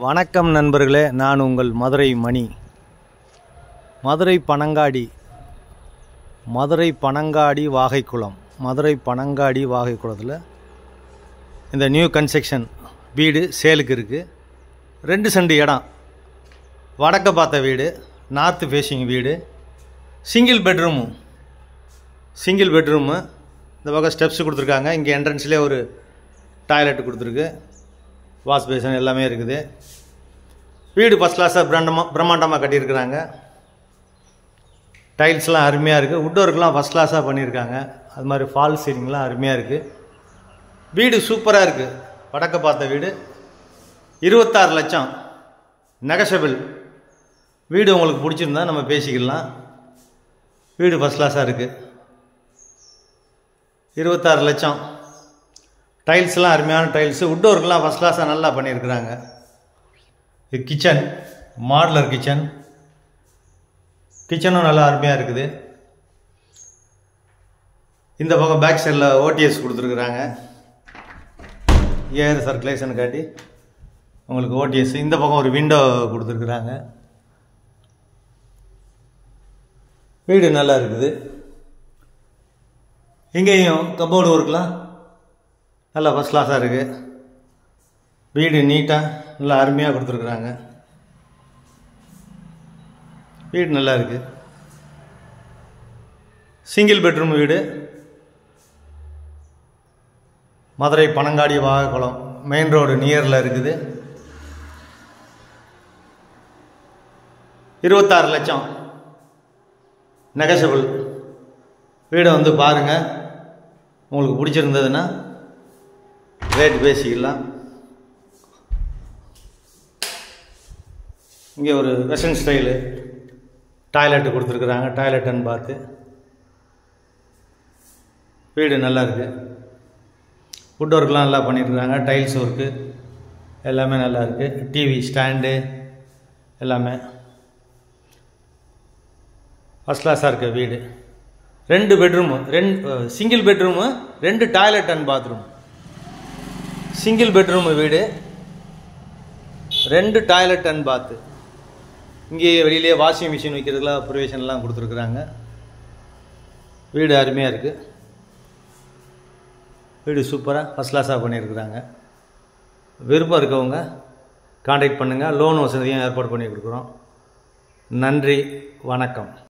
வணக்கம் நண்பர்களே நான் உங்கள் மதுரை மணி மதுரை பனங்காடி மதுரை பனங்காடி வாகைக்குளம் மதுரை பனங்காடி வாகைக்குளத்தில் இந்த நியூ கன்ஸ்ட்ரக்ஷன் வீடு சேலுக்கு இருக்குது ரெண்டு செண்டு இடம் வடக்க பார்த்த வீடு நார்த்து ஃபேஸிங் வீடு சிங்கிள் பெட்ரூமு சிங்கிள் பெட்ரூமு இந்த பக்கம் ஸ்டெப்ஸ் கொடுத்துருக்காங்க இங்கே என்ட்ரன்ஸ்லேயே ஒரு டாய்லெட் கொடுத்துருக்கு வாஷ் பேசன் எல்லாமே இருக்குது வீடு ஃபஸ்ட் கிளாஸாக பிரண்டமாக பிரம்மாண்டமாக கட்டியிருக்கிறாங்க டைல்ஸ்லாம் அருமையாக இருக்குது உட் ஒர்க்லாம் ஃபஸ்ட் கிளாஸாக பண்ணியிருக்காங்க அது மாதிரி ஃபால் சீலிங்லாம் அருமையாக இருக்குது வீடு சூப்பராக இருக்குது வடக்க பார்த்த வீடு இருபத்தாறு லட்சம் நெகஷபிள் வீடு உங்களுக்கு பிடிச்சிருந்தா நம்ம பேசிக்கலாம் வீடு ஃபஸ்ட் கிளாஸாக இருக்குது இருபத்தாறு லட்சம் டைல்ஸ்லாம் அருமையான டைல்ஸு உட் ஒர்க்லாம் ஃபஸ்ட் கிளாஸாக நல்லா பண்ணியிருக்கிறாங்க இது கிச்சன் மாடலர் கிச்சன் கிச்சனும் நல்லா அருமையாக இருக்குது இந்த பக்கம் பேக் சைடில் ஓடிஎஸ் கொடுத்துருக்குறாங்க ஏர் சர்க்குலேஷன் காட்டி உங்களுக்கு ஓடிஎஸ் இந்த பக்கம் ஒரு விண்டோ கொடுத்துருக்குறாங்க வீடு நல்லா இருக்குது இங்கேயும் கம்பவுண்ட் ஒர்க்லாம் நல்லா ஃபஸ்ட் கிளாஸாக இருக்குது வீடு நீட்டாக நல்லா அருமையாக கொடுத்துருக்குறாங்க வீடு நல்லா இருக்குது சிங்கிள் பெட்ரூம் வீடு மதுரை பனங்காடி வாகக்குளம் மெயின் ரோடு நியரில் இருக்குது இருபத்தாறு லட்சம் நெகசபிள் வீடை வந்து பாருங்கள் உங்களுக்கு பிடிச்சிருந்ததுன்னா ரேட் பேசிக்கலாம் இங்கே ஒரு வெஸ்டர்ன் ஸ்டைலு டாய்லெட்டு கொடுத்துருக்குறாங்க டாய்லெட்டுன்னு பார்த்து வீடு நல்லா இருக்குது ஃபுட் ஒர்க்லாம் நல்லா பண்ணியிருக்காங்க டைல்ஸ் ஒர்க்கு எல்லாமே நல்லா இருக்குது டிவி ஸ்டாண்டு எல்லாமே ஃபஸ்ட் கிளாஸாக இருக்க வீடு ரெண்டு பெட்ரூமு ரெண்டு சிங்கிள் பெட்ரூமு ரெண்டு toilet and bathroom single bedroom வீடு ரெண்டு டாய்லெட் அண்ட் பாத்து இங்கே வெளியிலே வாஷிங் மிஷின் வைக்கிறதுலாம் ப்ரொவிஷன்லாம் கொடுத்துருக்குறாங்க வீடு அருமையாக இருக்குது வீடு சூப்பராக ஃபஸ்ட் கிளாஸாக பண்ணியிருக்கிறாங்க விருப்பம் இருக்கவங்க காண்டாக்ட் பண்ணுங்கள் லோன் வசதியும் ஏற்பாடு பண்ணி கொடுக்குறோம் நன்றி வணக்கம்